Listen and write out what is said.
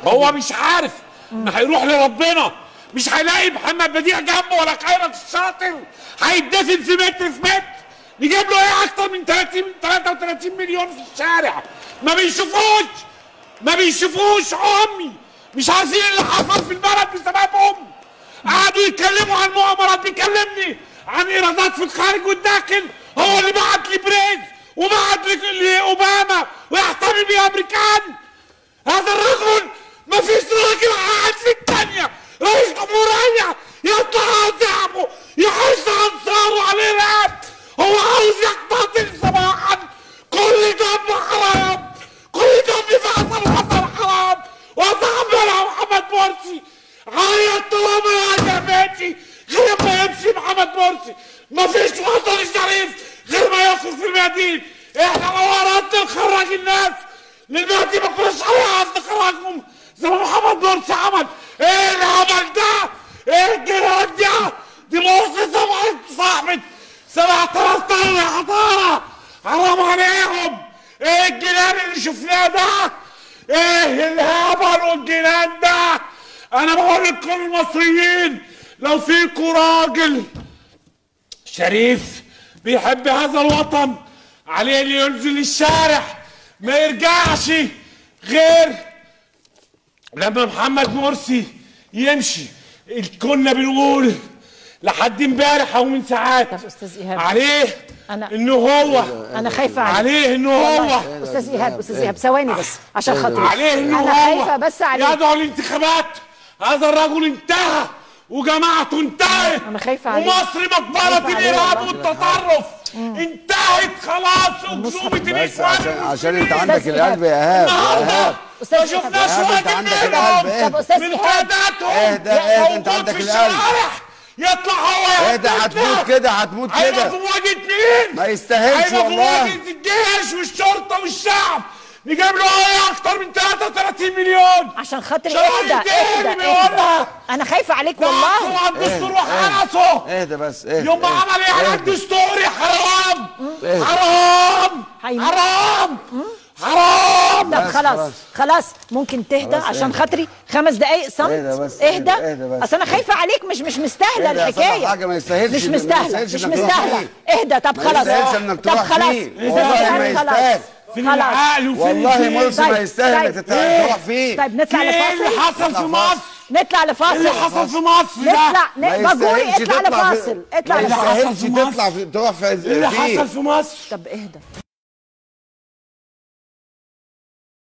هو مش عارف ان هيروح لربنا مش هيلاقي محمد بديع جنبه ولا خيرت الشاطر هيتدفن في متر في متر نجيب له ايه اكتر من 30 من 33 مليون في الشارع ما بيشوفوش ما بيشوفوش امي مش عارفين اللي حصل في البلد بسببهم قعدوا يتكلموا عن مؤامرات بيكلمني عن ايرادات في الخارج والداخل هو اللي بعت لي بريز وبعت لي- لاوباما ويحتمي بيه امريكان هذا الرجل ما فيش راجل قاعد في الثانية رئيس جمهورية يطلع على شعبه يحث انصاره على الارهاب هو عاوز يقتتل صباحا كل دم حرام كل دم في عصر الحسن حرام وصاحبنا محمد مرسي عيط طالما يا بيتي غير ما يمشي محمد مرسي ما فيش وطن شريف غير ما يخرج في الميادين احنا لو اردنا نخرج الناس للمهدي ما كناش هنعرف نخرجهم زي ما محمد مرسي عمل ايه العمل ده؟ ايه الجنان ده؟ دي مرسي سبعة صاحبة سبعة آلاف طن حضارة حرام عليهم ايه الجنان اللي شفناه ده؟ ايه الهبل والجنان ده؟ انا بقول لكل المصريين لو فيكوا راجل شريف بيحب هذا الوطن عليه اللي ينزل الشارع ما يرجعش غير لما محمد مرسي يمشي كنا بنقول لحد امبارح او من ساعات طب أستاذ إيهاب. عليه أنا- انه هو انا خايفه عليك عليه انه هو والله. استاذ ايهاب استاذ ايهاب ثواني بس عشان خاطري عليه انه انا هو خايفه بس عليك يدعو الانتخابات هذا الرجل انتهى وجماعته انتهت أنا خايفة عليه. ومصر مقبرة خايفة عليه الإرهاب والله. والتطرف انتهت خلاص أكذوبة بس الإخوان عشان عشان انت المسلمين. عندك القلب يا ايهاب يا ايهاب استاذ ما إيهاب. شفناش إيهاب، انت واحد عندك منهم القلب، طب استاذ من إيهاب قاداتهم اهدى، اهدى، انت موجود عندك في القلب. الشوارع يطلع هو اهدى يقتلنا. هتموت كده هتموت هيبقى كده في مواجهة مين؟ ما يستاهلش هيبقى في والله. مواجهة الجيش والشرطة والشعب نجيب له ايه اكتر من 33 مليون عشان خاطري شرعي اهدى تاني اهدى بيقولها. اهدى انا خايفه عليك والله والله على الدستور اهدى، وحرسه اهدى بس اهدى يوم ما اهدى، عمل ايه على اهدى. الدستور يا حرام اهدى. حرام هيم- حرام حرام طب بس خلاص خلاص. خلاص ممكن تهدى خلاص عشان اهدى. خاطري خمس دقايق صمت اهدى بس، اهدى اهدى، اهدى بس. اصل انا خايفه عليك مش مش مستاهله اهدى يا صاحبي، الحكايه حاجة ما يستاهلش- مش ما مستاهله يستاهلش مش انك تروح مستاهله فيه. اهدى طب ما خلاص يستاهلش انك طب تروح خلاص فيه. أستاذ والله إيهاب، ما خلاص. يستاهل. فين خلاص العقل وفين والله الدين؟ مرسي ما طيب، يستاهل طيب. انك ايه؟ تروح فيه طيب نطلع ايه اللي لفاصل حصل في نطلع مصر؟ نطلع ايه لفاصل اللي حصل في مصر ده؟ نطلع ما ن- بجوري يستاهلش اطلع تطلع في- لفاصل اطلع ما اللي لفاصل حصل يستاهلش في مصر؟ تطلع في تروح في ايه اللي فيه حصل في مصر؟ طب اهدى